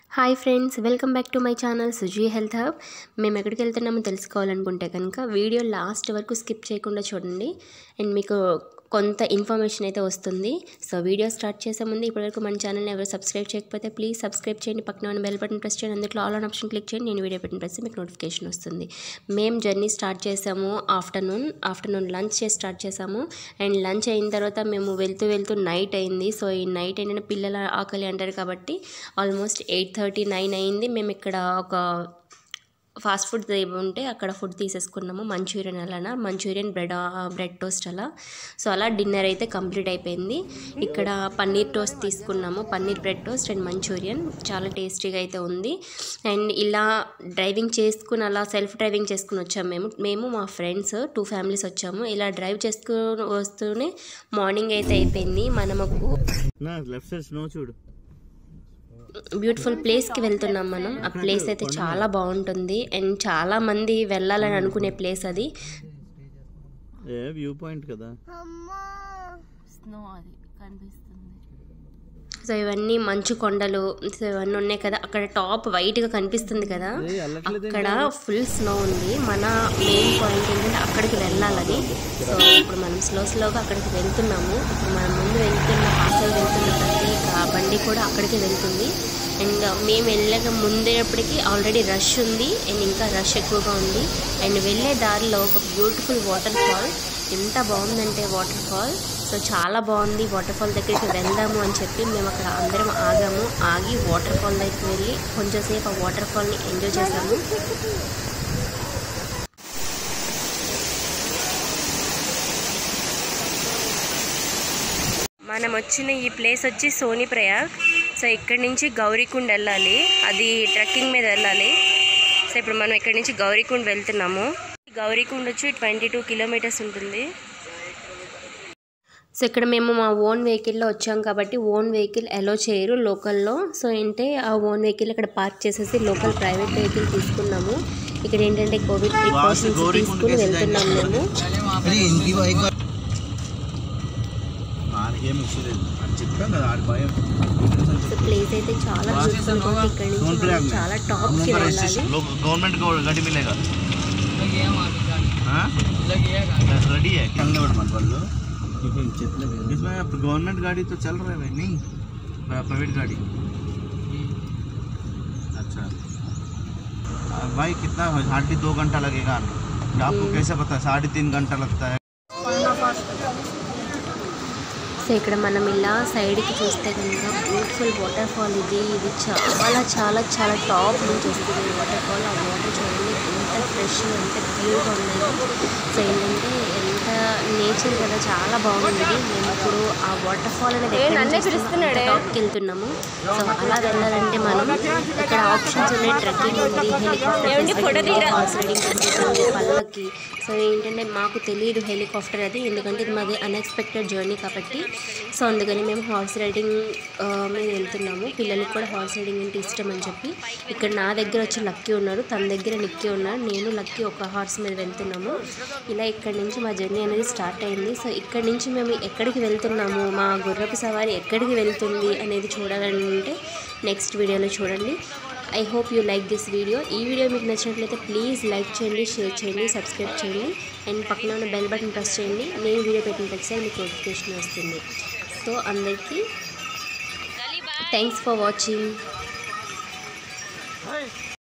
Hi friends welcome back to my channel Suji health hub మేము ఎక్కడికి వెళ్తున్నామో తెలుసుకోవాలనుకుంటే కనుక వీడియో లాస్ట్ వరకు స్కిప్ చేయకుండా చూడండి అండ్ మీకు కొంత ఇన్ఫర్మేషన్ అయితే వస్తుంది సో వీడియో స్టార్ట్ చేసే ముందు ఇప్పటివరకు మన ఛానల్ని ఎవరు సబ్స్క్రైబ్ చేయకపోతే ప్లీజ్ సబ్స్క్రైబ్ చేయండి పక్కన ఉన్న బెల్ బటన్ ప్రెస్ చేయండి అందులో ఆల్ ఆన్ ఆప్షన్ క్లిక్ చేయండి నేను వీడియో పెట్టిన ప్రెస్ మీకు నోటిఫికేషన్ వస్తుంది మేము జర్నీ స్టార్ట్ చేసాము ఆఫ్టర్నూన్ ఆఫ్టర్నూన్ లంచ్ చేసి స్టార్ట్ చేసాము అండ్ లంచ్ అయిన తర్వాత మేము వెళ్తూ వెళ్తూ నైట్ అయింది సో ఈ నైట్ ఏంటంటే పిల్లల ఆకలి అంటారు కాబట్టి ఆల్మోస్ట్ ఎయిట్ థర్టీ నైన్ అయింది మేము ఇక్కడ ఒక ఫాస్ట్ ఫుడ్ ఉంటే అక్కడ ఫుడ్ తీసేసుకున్నాము మంచూరియన్ అలానా మంచూరియన్ బ్రెడ్ బ్రెడ్ టోస్ట్ అలా సో అలా డిన్నర్ అయితే కంప్లీట్ అయిపోయింది ఇక్కడ పన్నీర్ టోస్ట్ తీసుకున్నాము paneer bread toast and Manchurian చాలా టేస్టీగా అయితే ఉంది అండ్ ఇలా డ్రైవింగ్ చేసుకుని అలా సెల్ఫ్ డ్రైవింగ్ చేసుకుని వచ్చాము మేము మేము మా ఫ్రెండ్స్ టూ ఫ్యామిలీస్ వచ్చాము ఇలా డ్రైవ్ చేసుకుని వస్తూనే మార్నింగ్ అయితే అయిపోయింది మనము నా లెఫ్ట్ సైడ్ స్నో చూడు బ్యూటిఫుల్ ప్లేస్కి వెళ్తున్నాం మనం ఆ ప్లేస్ అయితే చాలా బాగుంటుంది అండ్ చాలా మంది వెళ్ళాలని అనుకునే ప్లేస్ అది ఏ వ్యూ పాయింట్ కదా స్నో అది కనిపిస్తుంది సో ఇవన్నీ మంచు కొండలు సో ఇవన్నీ ఉన్నాయి కదా అక్కడ టాప్ వైట్గా కనిపిస్తుంది కదా ఏ అల్లట్లేదు అక్కడ ఫుల్ స్నో ఉంది మన మెయిన్ పాయింట్ ఏంటంటే అక్కడికి వెళ్ళాలని సో ఇప్పుడు మనం స్లో స్లోగా అక్కడికి వెళ్తున్నాము ఇప్పుడు మనం ముందు వెళ్తున్న హాస్టల్ వెళ్తున్న ప్రతి కా- బండి కూడా అక్కడికి వెళ్తుంది అండ్ మేము వెళ్ళక ముందేపటికి ఆల్రెడీ రష్ ఉంది అండ్ ఇంకా రష్ ఎక్కువగా ఉంది అండ్ వెళ్ళే దారిలో ఒక బ్యూటిఫుల్ వాటర్ ఫాల్ ఎంత బాగుందంటే వాటర్ ఫాల్ సో చాలా బాగుంది వాటర్ ఫాల్ దగ్గరికి వెళ్దాము అని చెప్పి మేము అక్కడ అందరం ఆగాము ఆగి వాటర్ ఫాల్ దగ్గరికి వెళ్ళి కొంచెంసేపు ఆ వాటర్ ఫాల్ని ఎంజాయ్ చేసాము మనం వచ్చిన ఈ ప్లేస్ వచ్చి సోనీ ప్రయాగ్ సో ఇక్కడి నుంచి గౌరీకుండ్ వెళ్ళాలి అది ట్రెక్కింగ్ మీద వెళ్ళాలి సో ఇప్పుడు మనం ఇక్కడి నుంచి గౌరీకుండ్ వెళ్తున్నాము గౌరీకుండ్ వచ్చి ట్వంటీ టూ కిలోమీటర్స్ ఉంటుంది సో ఇక్కడ మేము మా ఓన్ వెహికల్లో వచ్చాం కాబట్టి ఓన్ వెహికల్ అలో చేయరు లోకల్లో సో ఏంటంటే ఆ ఓన్ వెహికల్ ఇక్కడ పార్క్ చేసేసి లోకల్ ప్రైవేట్ వెహికల్ తీసుకున్నాము ఇక్కడ ఏంటంటే కోవిడ్ ప్రికాషన్స్ తీసుకుని వెళ్తున్నాం మేము ఏం ఇష్యూలేదు చెప్పాను కదా ఆడి భయం సో ప్లేస్ అయితే చాలా బ్యూటిఫుల్ గా ఉంది ఇక్కడ నుంచి మనం చాలా టాప్ కి వెళ్ళాలి गवर्नमेंट को गाड़ी मिलेगा हाँ? रेडी है चलने वाला मत बोलो इसमें अब गवर्नमेंट गाड़ी तो चल रहा है भाई नहीं प्राइवेट गाड़ी अच्छा आ, भाई कितना हार्डली दो घंटा लगेगा आपको कैसे पता है साढ़े तीन घंटा लगता है సో ఇక్కడ మనం ఇలా సైడ్కి చూస్తే కనుక బ్యూటిఫుల్ వాటర్ ఫాల్ ఇది ఇది చాలా చాలా చాలా టాప్ నుంచి వస్తుంది ఈ వాటర్ ఫాల్ ఆ వాటర్ చూడండి ఎంత ఫ్రెష్ ఎంత ప్యూర్గా ఉన్నాయి సో ఏంటంటే ఎంత నేచర్ కదా చాలా బాగుంది మేము ఇప్పుడు ఆ వాటర్ ఫాల్ అనేది టాప్కి వెళ్తున్నాము సో అలా వెళ్ళాలంటే మనం ఇక్కడ ఆప్షన్స్ ఉన్నాయి ట్రెక్కింగ్ ఉంది హెలికాప్టర్ హార్స్ రైడింగ్ ఉంది పళ్ళకి సో ఏంటంటే మాకు తెలియదు హెలికాప్టర్ అది ఎందుకంటే ఇది మాది అన్ఎక్స్పెక్టెడ్ జర్నీ కాబట్టి సో అందుకని మేము హార్స్ రైడింగ్ ఆ, మీద వెళ్తున్నాము పిల్లలకి కూడా హార్స్ రైడింగ్ అంటే ఇష్టం అని చెప్పి ఇక్కడ నా దగ్గర వచ్చి లక్కీ ఉన్నారు తన దగ్గర నిక్కీ ఉన్నారు నేను లక్కీ ఒక హార్స్ మీద వెళ్తున్నాము ఇలా ఇక్కడ నుంచి మా జర్నీ అనేది స్టార్ట్ అయింది సో ఇక్కడ నుంచి మేము ఎక్కడికి వెళ్తున్నాము మా గుర్రపు సవారి ఎక్కడికి వెళ్తుంది అనేది చూడాలంటే నెక్స్ట్ వీడియోలో చూడండి I hope you like this video ఈ వీడియో మీకు నచ్చినట్లయితే ప్లీజ్ లైక్ చేయండి షేర్ చేయండి సబ్స్క్రైబ్ చేయండి అండ్ పక్కన ఉన్న బెల్ బటన్ ప్రెస్ చేయండి నేను వీడియో పెట్టిన ప్రతిసారి మీకు నోటిఫికేషన్ వస్తుంది సో అందరికీ థ్యాంక్స్ ఫర్ వాచింగ్